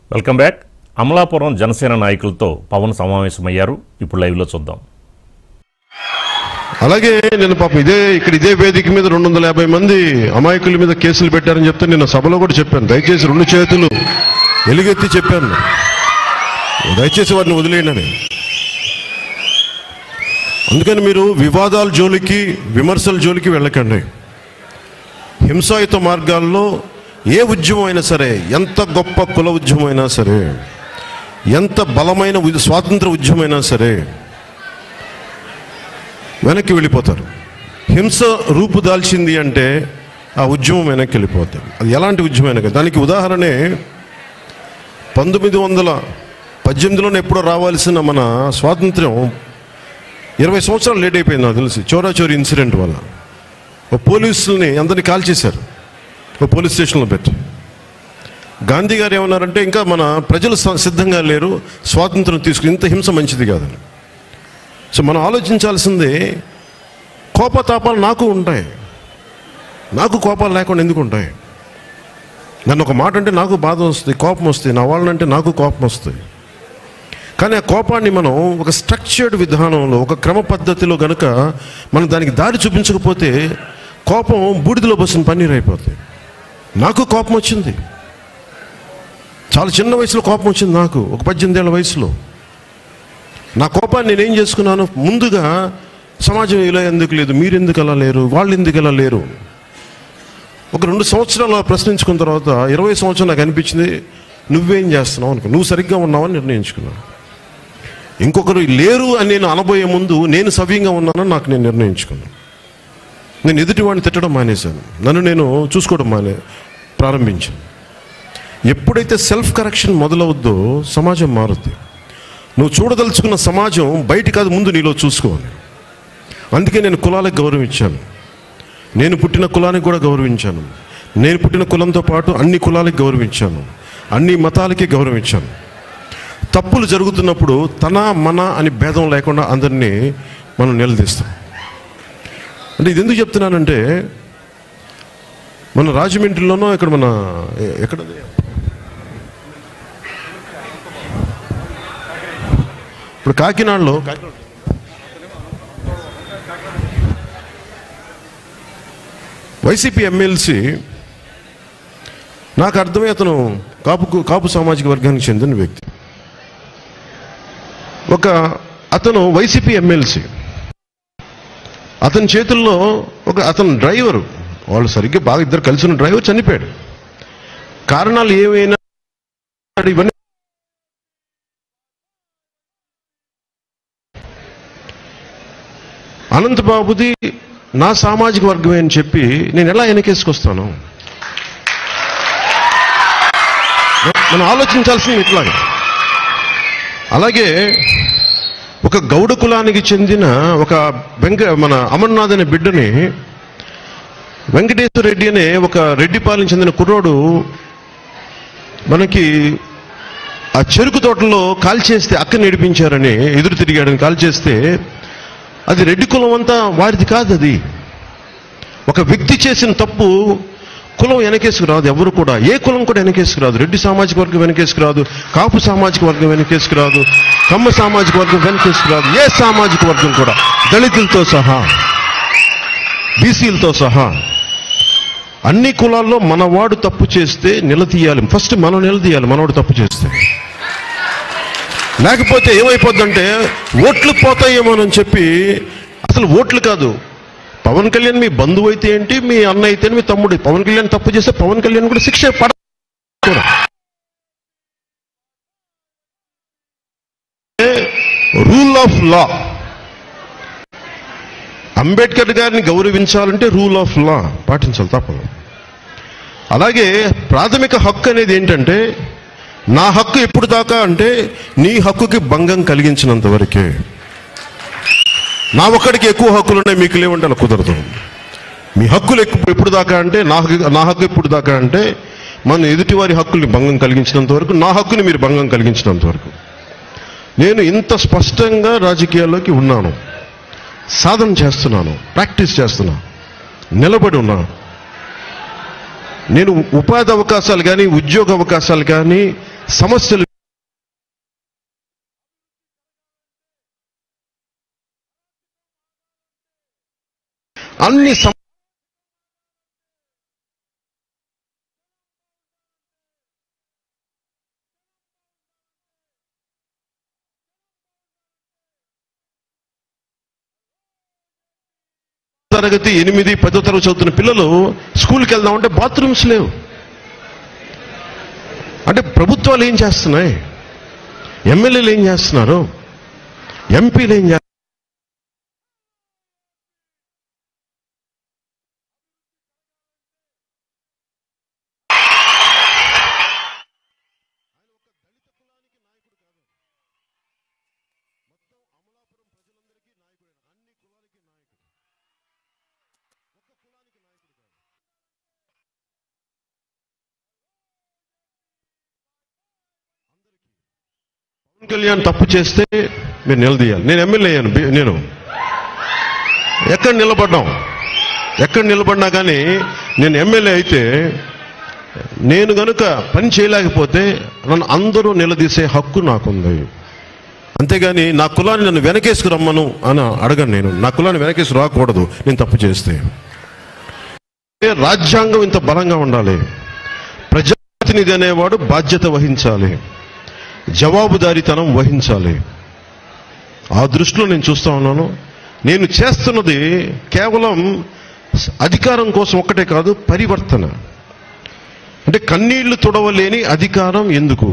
Welcome back Amalapuram Janasena నాయకులతో పవన్ సమావేశమయ్యారు ఇప్పుడు లైవ్లో చూద్దాం అలాగే నేను పాపం ఇదే ఇక్కడ ఇదే వేదిక మీద రెండు వందల యాభై మంది అమాయకుల మీద కేసులు పెట్టారని చెప్తే నేను సభలో కూడా చెప్పాను దయచేసి రెండు చేతులు ఎలుగెత్తి చెప్పాను దయచేసి వారిని వదిలేయండి అని అందుకని మీరు వివాదాల జోలికి విమర్శల జోలికి వెళ్ళకండి హింసాయుత మార్గాల్లో ఏ ఉద్యమం అయినా సరే ఎంత గొప్ప కుల ఉద్యమం అయినా సరే ఎంత బలమైన ఉ- స్వాతంత్ర ఉద్యమం అయినా సరే వెనక్కి వెళ్ళిపోతారు హింస రూపు దాల్చింది అంటే ఆ ఉద్యమం వెనక్కి వెళ్ళిపోతుంది అది ఎలాంటి ఉద్యమం అయినా కానీ. దానికి ఉదాహరణే పంతొమ్మిది వందల పద్దెనిమిదిలోనే ఎప్పుడో రావాల్సిన మన స్వాతంత్ర్యం ఇరవై సంవత్సరాలు లేట్ అయిపోయింది నాకు తెలిసి చోరాచోరీ ఇన్సిడెంట్ వల్ల ఓ పోలీసుల్ని అందరినీ కాల్ చేశారు ఓ పోలీస్ స్టేషన్లో పెట్టి గాంధీ గారు ఏమన్నారంటే ఇంకా మన ప్రజలు స- సిద్ధంగా లేరు స్వాతంత్రం తీసుకుని ఇంత హింస మంచిది కాదని సో మనం ఆలోచించాల్సింది కోపతాపాలు నాకు ఉంటాయి నాకు కోపాలు లేకుండా ఎందుకు ఉంటాయి నన్ను ఒక మాట అంటే నాకు బాధ వస్తుంది కోపం వస్తుంది నా వాళ్ళనంటే నాకు కోపం వస్తుంది కానీ ఆ కోపాన్ని మనం ఒక స్ట్రక్చర్డ్ విధానంలో ఒక క్రమ పద్ధతిలో గనుక మనం దానికి దారి చూపించకపోతే కోపం బూడిదలో బస్సుని పన్నీర్ అయిపోతుంది నాకు కోపం వచ్చింది చాలా చిన్న వయసులో కోపం వచ్చింది నాకు ఒక పద్దెనిమిది ఏళ్ళ వయసులో నా కోపాన్ని నేనేం చేసుకున్నాను ముందుగా సమాజం ఇలా ఎందుకు లేదు మీరు ఎందుకు అలా లేరు వాళ్ళు ఎందుకు ఇలా లేరు ఒక రెండు సంవత్సరాలు అలా ప్రశ్నించుకున్న తర్వాత ఇరవై సంవత్సరం నాకు అనిపించింది నువ్వేం చేస్తున్నావు అనుకో నువ్వు సరిగ్గా ఉన్నావని నిర్ణయించుకున్నాను ఇంకొకరు లేరు అని నేను అనబోయే ముందు నేను సవ్యంగా ఉన్నానని నాకు నేను నిర్ణయించుకున్నాను నేను ఎదుటి వాడిని తిట్టడం మానేశాను నన్ను నేను చూసుకోవడం మానే ప్రారంభించాను ఎప్పుడైతే సెల్ఫ్ కరెక్షన్ మొదలవుద్దో సమాజం మారుద్ది నువ్వు చూడదలుచుకున్న సమాజం బయట కాదు ముందు నీలో చూసుకోవాలి అందుకే నేను కులాలకు గౌరవం ఇచ్చాను నేను పుట్టిన కులానికి కూడా గౌరవించాను నేను పుట్టిన కులంతో పాటు అన్ని కులాలకు గౌరవించాను అన్ని మతాలకి గౌరవించాను తప్పులు జరుగుతున్నప్పుడు తన మన అని భేదం లేకుండా అందరినీ మనం నిలదీస్తాం అంటే ఇది ఎందుకు చెప్తున్నానంటే మన రాజమండ్రిలోనో ఇక్కడ మన ఎ- ఎక్కడది ఇప్పుడు కాకినాడలో వైసీపీ ఎమ్మెల్సీ నాకు అర్థమై అతను కాపు కాపు సామాజిక వర్గానికి చెందిన వ్యక్తి ఒక అతను వైసీపీ ఎమ్మెల్సీ అతని చేతుల్లో ఒక అతను డ్రైవరు వాళ్ళు సరిగ్గా బాగా ఇద్దరు కలిసి ఉన్న డ్రైవర్ చనిపోయాడు కారణాలు ఏమైనా ఇవన్నీ అనంతబాబుది నా సామాజిక వర్గమే అని చెప్పి నేను ఎలా వెనకేసుకొస్తాను మనం ఆలోచించాల్సింది ఇట్లాగే అలాగే ఒక గౌడ కులానికి చెందిన ఒక వెంక మన అమర్నాథ్ అనే బిడ్డని వెంకటేశ్వర రెడ్డి అనే ఒక రెడ్డిపాలెం చెందిన కుర్రోడు మనకి ఆ చెరుకు తోటలో కాల్చేస్తే అక్క నడిపించారని ఎదురు తిరిగాడని కాల్చేస్తే అది రెడ్డి కులం అంతా వారిది కాదు అది ఒక వ్యక్తి చేసిన తప్పు కులం వెనకేసుకు రాదు ఎవరు కూడా ఏ కులం కూడా వెనకేసుకు రాదు రెడ్డి సామాజిక వర్గం వెనకేసుకు రాదు కాపు సామాజిక వర్గం వెనకేసుకు రాదు కమ్మ సామాజిక వర్గం వెనకేసుకు రాదు ఏ సామాజిక వర్గం కూడా దళితులతో సహా బీసీలతో సహా అన్ని కులాల్లో మనవాడు తప్పు చేస్తే నిలదీయాలి ఫస్ట్ మనం నిలదీయాలి మనవాడు తప్పు చేస్తే లేకపోతే ఏమైపోద్దంటే ఓట్లు పోతాయేమోనని చెప్పి అసలు ఓట్లు కాదు పవన్ కళ్యాణ్ మీ బంధువు అయితే ఏంటి మీ అన్న అయితే మీ తమ్ముడు పవన్ కళ్యాణ్ తప్పు చేస్తే పవన్ కళ్యాణ్ కూడా శిక్ష పడ కూడా. రూల్ ఆఫ్ లా అంబేద్కర్ గారిని గౌరవించాలంటే రూల్ ఆఫ్ లా పాటించాలి తప్పదు అలాగే ప్రాథమిక హక్కు అనేది ఏంటంటే నా హక్కు ఎప్పుడు దాకా అంటే నీ హక్కుకి భంగం కలిగించినంత వరకే నా ఒక్కడికి ఎక్కువ హక్కులు ఉన్నాయి మీకు లేవంటే అలా కుదరదు మీ హక్కులు ఎక్కువ ఎప్పుడు దాకా అంటే నా హక్కు నా హక్కు ఎప్పుడు దాకా అంటే మన ఎదుటివారి హక్కుల్ని భంగం కలిగించినంత వరకు నా హక్కుని మీరు భంగం కలిగించినంత వరకు నేను ఇంత స్పష్టంగా రాజకీయాల్లోకి ఉన్నాను సాధన చేస్తున్నాను ప్రాక్టీస్ చేస్తున్నాను నిలబడి ఉన్నాను నేను ఉపాధి అవకాశాలు కానీ ఉద్యోగ అవకాశాలు కానీ సమస్యలు అన్ని సమ తరగతి ఎనిమిది పదో తరగతి చదువుతున్న పిల్లలు స్కూల్కి వెళ్దామంటే బాత్రూమ్స్ లేవు అంటే ప్రభుత్వాలు ఏం చేస్తున్నాయి ఎమ్మెల్యేలు ఏం చేస్తున్నారు ఎంపీలు ఏం చేస్తున్నారు పవన్ కళ్యాణ్ తప్పు చేస్తే మీరు నిలదీయాలి నేను ఎమ్మెల్యే అయ్యాను బి- నేను ఎక్కడ నిలబడ్డాం ఎక్కడ నిలబడినా కానీ నేను ఎమ్మెల్యే అయితే నేను గనుక పని చేయలేకపోతే నన్ను అందరూ నిలదీసే హక్కు నాకుంది అంతేగాని నా కులాన్ని నన్ను వెనకేసుకు రమ్మను అని అడగను నేను నా కులాన్ని వెనకేసి రాకూడదు నేను తప్పు చేస్తే రాజ్యాంగం ఇంత బలంగా ఉండాలి ప్రజాప్రతినిధి అనేవాడు బాధ్యత వహించాలి జవాబుదారీతనం వహించాలి ఆ దృష్టిలో నేను చూస్తా ఉన్నాను నేను చేస్తున్నది కేవలం అధికారం కోసం ఒక్కటే కాదు పరివర్తన అంటే కన్నీళ్లు తుడవలేని అధికారం ఎందుకు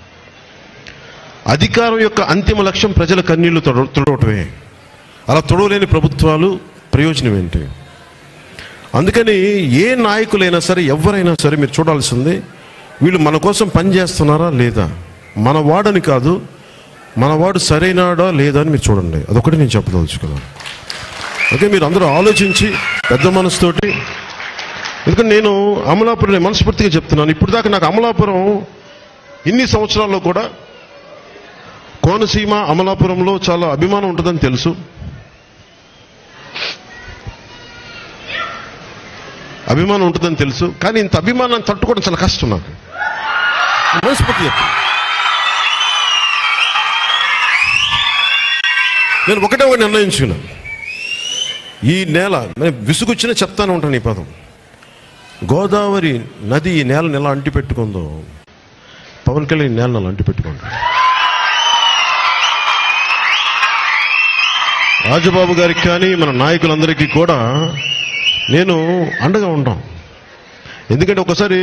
అధికారం యొక్క అంతిమ లక్ష్యం ప్రజల కన్నీళ్లు తుడ తుడవటమే అలా తుడవలేని ప్రభుత్వాలు ప్రయోజనం ఏంటి అందుకని ఏ నాయకులైనా సరే ఎవరైనా సరే మీరు చూడాల్సింది వీళ్ళు మన కోసం పనిచేస్తున్నారా లేదా మన వాడని కాదు మన వాడు సరైనడా లేదా అని మీరు చూడండి అదొకటి నేను చెప్పదలుచుకున్నాను ఓకే మీరు అందరూ ఆలోచించి పెద్ద మనసుతోటి ఎందుకంటే నేను అమలాపురం నేను మనస్ఫూర్తిగా చెప్తున్నాను ఇప్పుడు దాకా నాకు అమలాపురం ఇన్ని సంవత్సరాల్లో కూడా కోనసీమ అమలాపురంలో చాలా అభిమానం ఉంటుందని తెలుసు అభిమానం ఉంటుందని తెలుసు కానీ ఇంత అభిమానాన్ని తట్టుకోవడం చాలా కష్టం నాకు మనస్ఫూర్తి చెప్తాను నేను ఒకటే ఒకటి నిర్ణయించుకున్నాను ఈ నేల నేను విసుగొచ్చిన చెప్తానే ఉంటాను ఈ పదం గోదావరి నది ఈ నేలను ఎలా అంటి పెట్టుకుందో పవన్ కళ్యాణ్ ఈ నేలను అలా అంటి పెట్టుకుంటాడు రాజబాబు గారికి కానీ మన నాయకులందరికీ కూడా నేను అండగా ఉంటాం ఎందుకంటే ఒకసారి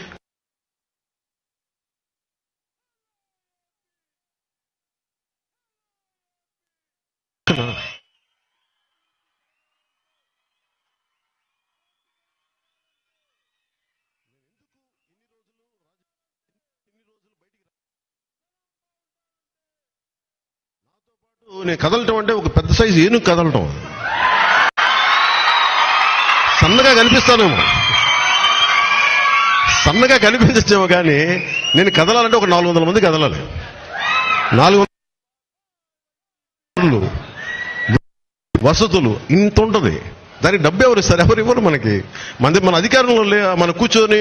నేను కదలటం అంటే ఒక పెద్ద సైజు ఏనుగు కదలటం సన్నగా కనిపిస్తానేమో సన్నగా కనిపించచ్చేమో కానీ నేను కదలాలంటే ఒక నాలుగు వందల మంది కదలాలి నాలుగు వందలు వసతులు ఇంత ఉంటుంది దానికి డబ్బు ఎవరు ఇస్తారు ఎవరు ఇవ్వరు మనకి మన మన అధికారంలో లే మన కూర్చొని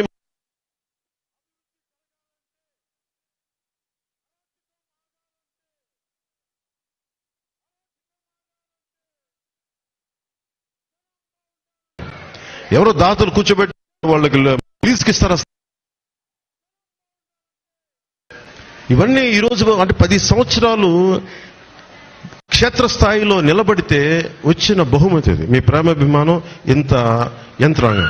ఎవరో దాతలు కూర్చోబెట్టి వాళ్ళకి లీజ్కి ఇస్తారా ఇవన్నీ ఈరోజు అంటే పది సంవత్సరాలు క్షేత్రస్థాయిలో నిలబడితే వచ్చిన బహుమతి ఇది మీ ప్రేమాభిమానం ఇంత యంత్రాంగం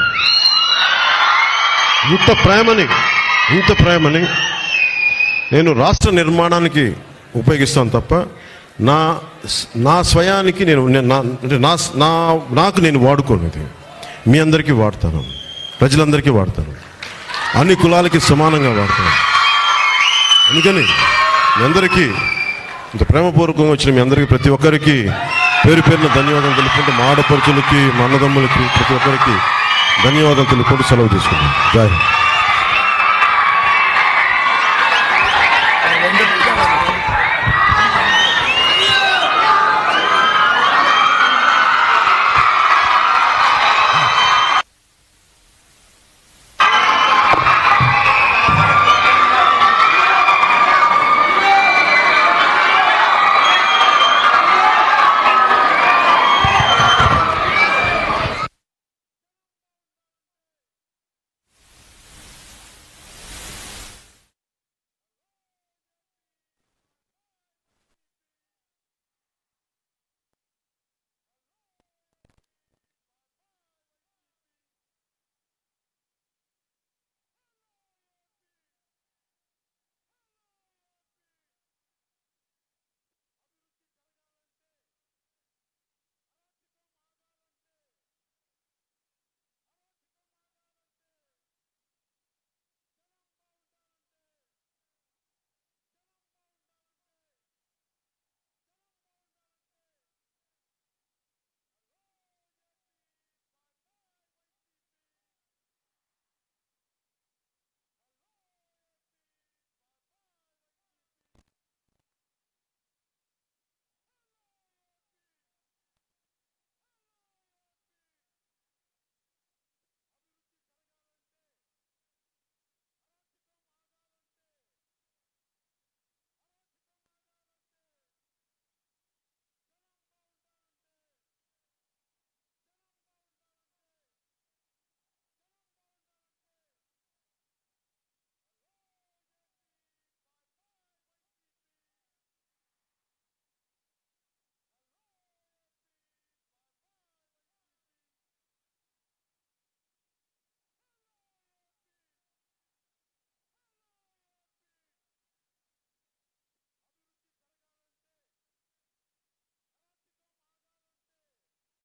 ఇంత ప్రేమని ఇంత ప్రేమని నేను రాష్ట్ర నిర్మాణానికి ఉపయోగిస్తాను తప్ప నా నా స్వయానికి నేను నేను నా అంటే నా నా నాకు నేను వాడుకోను ఇది మీ అందరికీ వాడతాను ప్రజలందరికీ వాడతాను అన్ని కులాలకి సమానంగా వాడతాను అందుకని మీ అందరికీ ఇంత ప్రేమపూర్వకంగా వచ్చిన మీ అందరికీ ప్రతి ఒక్కరికి పేరు పేరున ధన్యవాదాలు తెలుపుకుంటూ మా ఆడపడుచులకి మా అన్నదమ్ములకి ప్రతి ఒక్కరికి ధన్యవాదాలు తెలుపుకుంటూ సెలవు తీసుకుంటాం జై హింద్.